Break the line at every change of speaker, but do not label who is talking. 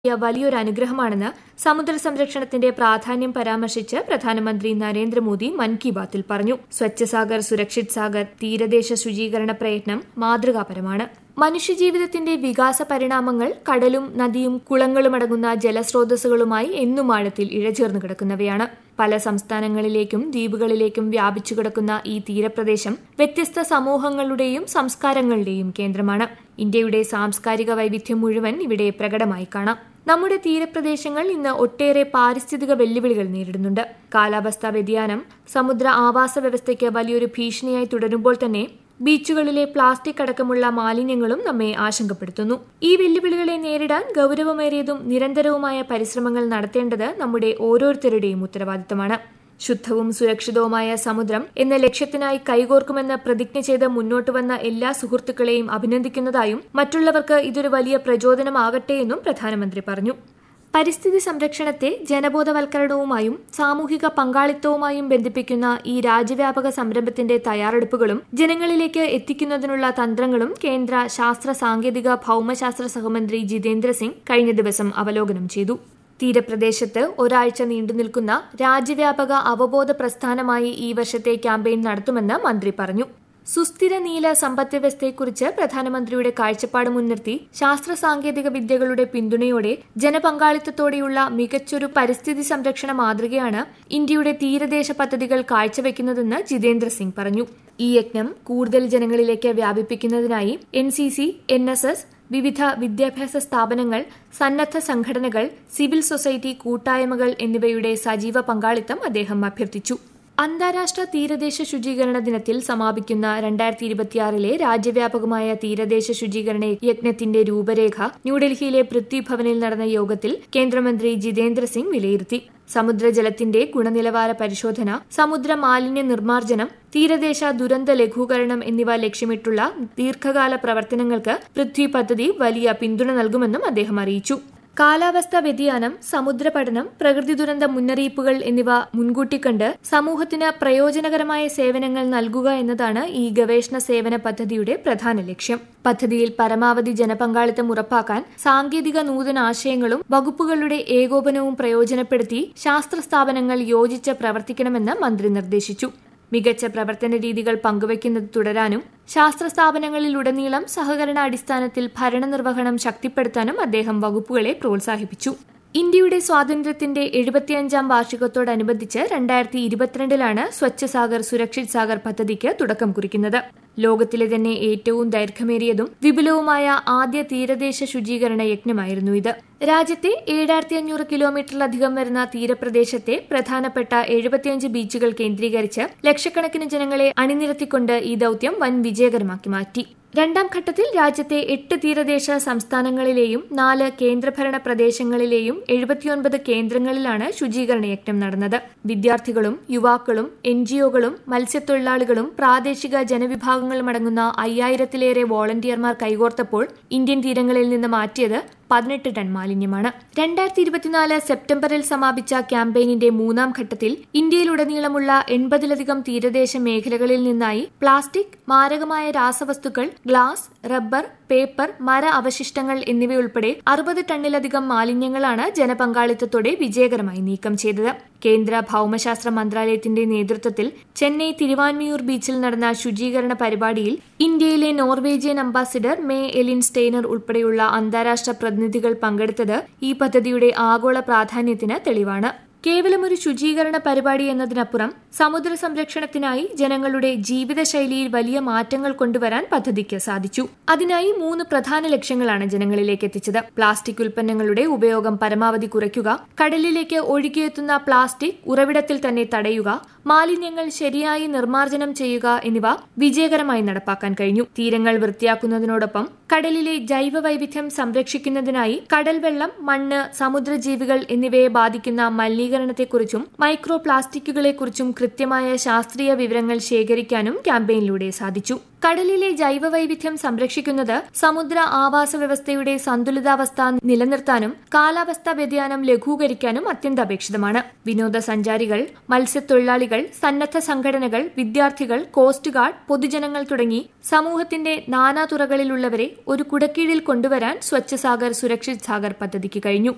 വലിയൊരു അനുഗ്രഹമാണെന്ന് സമുദ്ര സംരക്ഷണത്തിന്റെ പ്രാധാന്യം പരാമർശിച്ച് പ്രധാനമന്ത്രി നരേന്ദ്രമോദി മൻ കി ബാത്തിൽ പറഞ്ഞു സ്വച്ഛ സാഗർ സുരക്ഷിത് സാഗർ തീരദേശ ശുചീകരണ പ്രയത്നം മാതൃകാപരമാണ് മനുഷ്യജീവിതത്തിന്റെ വികാസ പരിണാമങ്ങൾ കടലും നദിയും കുളങ്ങളുമടങ്ങുന്ന ജലസ്രോതസ്സുകളുമായി എന്നും ആഴത്തിൽ ഇഴചേർന്നു കിടക്കുന്നവയാണ് പല സംസ്ഥാനങ്ങളിലേക്കും ദ്വീപുകളിലേക്കും വ്യാപിച്ചു കിടക്കുന്ന ഈ തീരപ്രദേശം വ്യത്യസ്ത സമൂഹങ്ങളുടെയും സംസ്കാരങ്ങളുടെയും കേന്ദ്രമാണ് ഇന്ത്യയുടെ സാംസ്കാരിക വൈവിധ്യം മുഴുവൻ ഇവിടെ പ്രകടമായി കാണാം നമ്മുടെ തീരപ്രദേശങ്ങൾ ഇന്ന് ഒട്ടേറെ പാരിസ്ഥിതിക വെല്ലുവിളികൾ നേരിടുന്നുണ്ട് കാലാവസ്ഥാ വ്യതിയാനം സമുദ്ര ആവാസ വ്യവസ്ഥയ്ക്ക് വലിയൊരു ഭീഷണിയായി തുടരുമ്പോൾ തന്നെ ബീച്ചുകളിലെ പ്ലാസ്റ്റിക് അടക്കമുള്ള മാലിന്യങ്ങളും നമ്മെ ആശങ്കപ്പെടുത്തുന്നു ഈ വെല്ലുവിളികളെ നേരിടാൻ ഗൌരവമേറിയതും നിരന്തരവുമായ പരിശ്രമങ്ങൾ നടത്തേണ്ടത് നമ്മുടെ ഓരോരുത്തരുടെയും ഉത്തരവാദിത്തമാണ് ശുദ്ധവും സുരക്ഷിതവുമായ സമുദ്രം എന്ന ലക്ഷ്യത്തിനായി കൈകോർക്കുമെന്ന് പ്രതിജ്ഞ ചെയ്ത് മുന്നോട്ട് വന്ന എല്ലാ സുഹൃത്തുക്കളെയും അഭിനന്ദിക്കുന്നതായും മറ്റുള്ളവർക്ക് ഇതൊരു വലിയ പ്രചോദനമാകട്ടെ എന്നും പ്രധാനമന്ത്രി പറഞ്ഞു പരിസ്ഥിതി സംരക്ഷണത്തെ ജനബോധവൽക്കരണവുമായും സാമൂഹിക പങ്കാളിത്തവുമായും ബന്ധിപ്പിക്കുന്ന ഈ രാജ്യവ്യാപക സംരംഭത്തിന്റെ തയ്യാറെടുപ്പുകളും ജനങ്ങളിലേക്ക് എത്തിക്കുന്നതിനുള്ള തന്ത്രങ്ങളും കേന്ദ്ര ശാസ്ത്ര സാങ്കേതിക ഭൌമശാസ്ത്ര സഹമന്ത്രി ജിതേന്ദ്ര സിംഗ് കഴിഞ്ഞ ദിവസം അവലോകനം ചെയ്തു തീരപ്രദേശത്ത് ഒരാഴ്ച നീണ്ടുനിൽക്കുന്ന രാജ്യവ്യാപക അവബോധ പ്രസ്ഥാനമായി ഈ വർഷത്തെ ക്യാമ്പയിൻ നടത്തുമെന്ന് മന്ത്രി പറഞ്ഞു സുസ്ഥിര നീല സമ്പദ്വ്യവസ്ഥയെക്കുറിച്ച് പ്രധാനമന്ത്രിയുടെ കാഴ്ചപ്പാട് മുൻനിർത്തി ശാസ്ത്ര സാങ്കേതിക വിദ്യകളുടെ പിന്തുണയോടെ ജനപങ്കാളിത്തത്തോടെയുള്ള മികച്ചൊരു പരിസ്ഥിതി സംരക്ഷണ മാതൃകയാണ് ഇന്ത്യയുടെ തീരദേശ പദ്ധതികൾ കാഴ്ചവെക്കുന്നതെന്ന് ജിതേന്ദ്ര സിംഗ് പറഞ്ഞു ഈ യജ്ഞം കൂടുതൽ ജനങ്ങളിലേക്ക് വ്യാപിപ്പിക്കുന്നതിനായി N C C N S S വിവിധ വിദ്യാഭ്യാസ സ്ഥാപനങ്ങൾ സന്നദ്ധ സംഘടനകൾ സിവിൽ സൊസൈറ്റി കൂട്ടായ്മകൾ എന്നിവയുടെ സജീവ പങ്കാളിത്തം അദ്ദേഹം അഭ്യർത്ഥിച്ചു അന്താരാഷ്ട്ര തീരദേശ ശുചീകരണ ദിനത്തിൽ സമാപിക്കുന്ന രണ്ടായിരത്തി ഇരുപത്തിയാറിലെ രാജ്യവ്യാപകമായ തീരദേശ ശുചീകരണ യജ്ഞത്തിന്റെ രൂപരേഖ ന്യൂഡൽഹിയിലെ പൃഥ്വിഭവനിൽ നടന്ന യോഗത്തിൽ കേന്ദ്രമന്ത്രി ജിതേന്ദ്ര സിംഗ് വിലയിരുത്തി സമുദ്രജലത്തിന്റെ ഗുണനിലവാര പരിശോധന സമുദ്ര മാലിന്യ നിർമ്മാർജ്ജനം തീരദേശ ദുരന്ത ലഘൂകരണം എന്നിവ ലക്ഷ്യമിട്ടുള്ള ദീർഘകാല പ്രവർത്തനങ്ങൾക്ക് പൃഥ്വി പദ്ധതി വലിയ പിന്തുണ നൽകുമെന്നും അദ്ദേഹം അറിയിച്ചു കാലാവസ്ഥാ വ്യതിയാനം സമുദ്ര പഠനം പ്രകൃതി ദുരന്ത മുന്നറിയിപ്പുകൾ എന്നിവ മുൻകൂട്ടി കണ്ട് സമൂഹത്തിന് പ്രയോജനകരമായ സേവനങ്ങൾ നൽകുക എന്നതാണ് ഈ ഗവേഷണ സേവന പദ്ധതിയുടെ പ്രധാന ലക്ഷ്യം പദ്ധതിയിൽ പരമാവധി ജനപങ്കാളിത്തം ഉറപ്പാക്കാൻ സാങ്കേതിക നൂതനാശയങ്ങളും വകുപ്പുകളുടെ ഏകോപനവും പ്രയോജനപ്പെടുത്തി ശാസ്ത്ര സ്ഥാപനങ്ങൾ യോജിച്ച് പ്രവർത്തിക്കണമെന്ന് മന്ത്രി നിർദ്ദേശിച്ചു മികച്ച പ്രവർത്തന രീതികൾ പങ്കുവയ്ക്കുന്നത് തുടരാനും ശാസ്ത്ര സ്ഥാപനങ്ങളിലുടനീളം സഹകരണ അടിസ്ഥാനത്തിൽ ഭരണനിർവഹണം ശക്തിപ്പെടുത്താനും അദ്ദേഹം വകുപ്പുകളെ പ്രോത്സാഹിപ്പിച്ചു ഇന്ത്യയുടെ സ്വാതന്ത്ര്യത്തിന്റെ എഴുപത്തിയഞ്ചാം വാർഷികത്തോടനുബന്ധിച്ച് രണ്ടായിരത്തി ഇരുപത്തിരണ്ടിലാണ് സ്വച്ഛ സാഗർ സുരക്ഷിത് സാഗർ പദ്ധതിക്ക് തുടക്കം കുറിക്കുന്നത് ലോകത്തിലെ തന്നെ ഏറ്റവും ദൈർഘ്യമേറിയതും വിപുലവുമായ ആദ്യ തീരദേശ ശുചീകരണ യജ്ഞമായിരുന്നു ഇത് രാജ്യത്തെ ഏഴായിരത്തി അഞ്ഞൂറ് കിലോമീറ്ററിലധികം വരുന്ന തീരപ്രദേശത്തെ പ്രധാനപ്പെട്ട എഴുപത്തിയഞ്ച് ബീച്ചുകൾ കേന്ദ്രീകരിച്ച് ലക്ഷക്കണക്കിന് ജനങ്ങളെ അണിനിരത്തിക്കൊണ്ട് ഈ ദൌത്യം വൻ വിജയകരമാക്കി മാറ്റി രണ്ടാം ഘട്ടത്തിൽ രാജ്യത്തെ എട്ട് തീരദേശ സംസ്ഥാനങ്ങളിലെയും നാല് കേന്ദ്രഭരണ പ്രദേശങ്ങളിലെയും എഴുപത്തിയൊൻപത് കേന്ദ്രങ്ങളിലാണ് ശുചീകരണ യജ്ഞം നടന്നത് വിദ്യാർത്ഥികളും യുവാക്കളും എൻജിഒകളും മത്സ്യത്തൊഴിലാളികളും പ്രാദേശിക ജനവിഭാഗങ്ങളും അടങ്ങുന്ന അയ്യായിരത്തിലേറെ വോളണ്ടിയർമാർ കൈകോർത്തപ്പോൾ ഇന്ത്യൻ തീരങ്ങളിൽ നിന്ന് മാറ്റിയത് പതിനെട്ട് ടൺ മാലിന്യമാണ് രണ്ടായിരത്തി ഇരുപത്തിനാല് സെപ്റ്റംബറിൽ സമാപിച്ച ക്യാമ്പയിനിന്റെ മൂന്നാം ഘട്ടത്തിൽ ഇന്ത്യയിലുടനീളമുള്ള എൺപതിലധികം തീരദേശ മേഖലകളിൽ നിന്നായി പ്ലാസ്റ്റിക് മാരകമായ രാസവസ്തുക്കൾ ഗ്ലാസ് റബ്ബർ പേപ്പർ മര അവശിഷ്ടങ്ങൾ എന്നിവയുൾപ്പെടെ അറുപത് ടണ്ണിലധികം മാലിന്യങ്ങളാണ് ജനപങ്കാളിത്തത്തോടെ വിജയകരമായി നീക്കം ചെയ്തത് കേന്ദ്ര ഭൌമശാസ്ത്ര മന്ത്രാലയത്തിന്റെ നേതൃത്വത്തിൽ ചെന്നൈ തിരുവാൻമിയൂർ ബീച്ചിൽ നടന്ന ശുചീകരണ പരിപാടിയിൽ ഇന്ത്യയിലെ Norwegian ambassador May Elin Stener ഉൾപ്പെടെയുള്ള അന്താരാഷ്ട്ര പ്രതിനിധികൾ പങ്കെടുത്തത് ഈ പദ്ധതിയുടെ ആഗോള പ്രാധാന്യത്തിന് തെളിവാണ് കേവലം ഒരു ശുചീകരണ പരിപാടി എന്നതിനപ്പുറം സമുദ്ര സംരക്ഷണത്തിനായി ജനങ്ങളുടെ ജീവിതശൈലിയിൽ വലിയ മാറ്റങ്ങൾ കൊണ്ടുവരാൻ പദ്ധതിക്ക് സാധിച്ചു അതിനായി മൂന്ന് പ്രധാന ലക്ഷ്യങ്ങളാണ് ജനങ്ങളിലേക്ക് എത്തിച്ചത് പ്ലാസ്റ്റിക് ഉൽപ്പന്നങ്ങളുടെ ഉപയോഗം പരമാവധി കുറയ്ക്കുക കടലിലേക്ക് ഒഴുകിയെത്തുന്ന പ്ലാസ്റ്റിക് ഉറവിടത്തിൽ തന്നെ തടയുക മാലിന്യങ്ങൾ ശരിയായി നിർമ്മാർജ്ജനം ചെയ്യുക എന്നിവ വിജയകരമായി നടപ്പാക്കാൻ കഴിഞ്ഞു തീരങ്ങൾ വൃത്തിയാക്കുന്നതിനോടൊപ്പം കടലിലെ ജൈവ വൈവിധ്യം സംരക്ഷിക്കുന്നതിനായി കടൽ വെള്ളം മണ്ണ് സമുദ്രജീവികൾ എന്നിവയെ ബാധിക്കുന്ന മലിനീകരണത്തെക്കുറിച്ചും മൈക്രോ പ്ലാസ്റ്റിക്കുകളെക്കുറിച്ചും കൃത്യമായ ശാസ്ത്രീയ വിവരങ്ങൾ ശേഖരിക്കാനും ക്യാമ്പയിനിലൂടെ സാധിച്ചു കടലിലെ ജൈവവൈവിധ്യം സംരക്ഷിക്കുന്നത് സമുദ്ര ആവാസ വ്യവസ്ഥയുടെ സന്തുലിതാവസ്ഥ നിലനിർത്താനും കാലാവസ്ഥാ വ്യതിയാനം ലഘൂകരിക്കാനും അത്യന്താപേക്ഷിതമാണ് വിനോദസഞ്ചാരികൾ മത്സ്യത്തൊഴിലാളികൾ സന്നദ്ധ സംഘടനകൾ വിദ്യാർത്ഥികൾ കോസ്റ്റ് ഗാർഡ് പൊതുജനങ്ങൾ തുടങ്ങി സമൂഹത്തിന്റെ നാനാതുറകളിലുള്ളവരെ ഒരു കുടക്കീഴിൽ കൊണ്ടുവരാൻ സ്വച്ഛ സാഗർ സുരക്ഷിത് സാഗർ പദ്ധതിക്ക് കഴിഞ്ഞു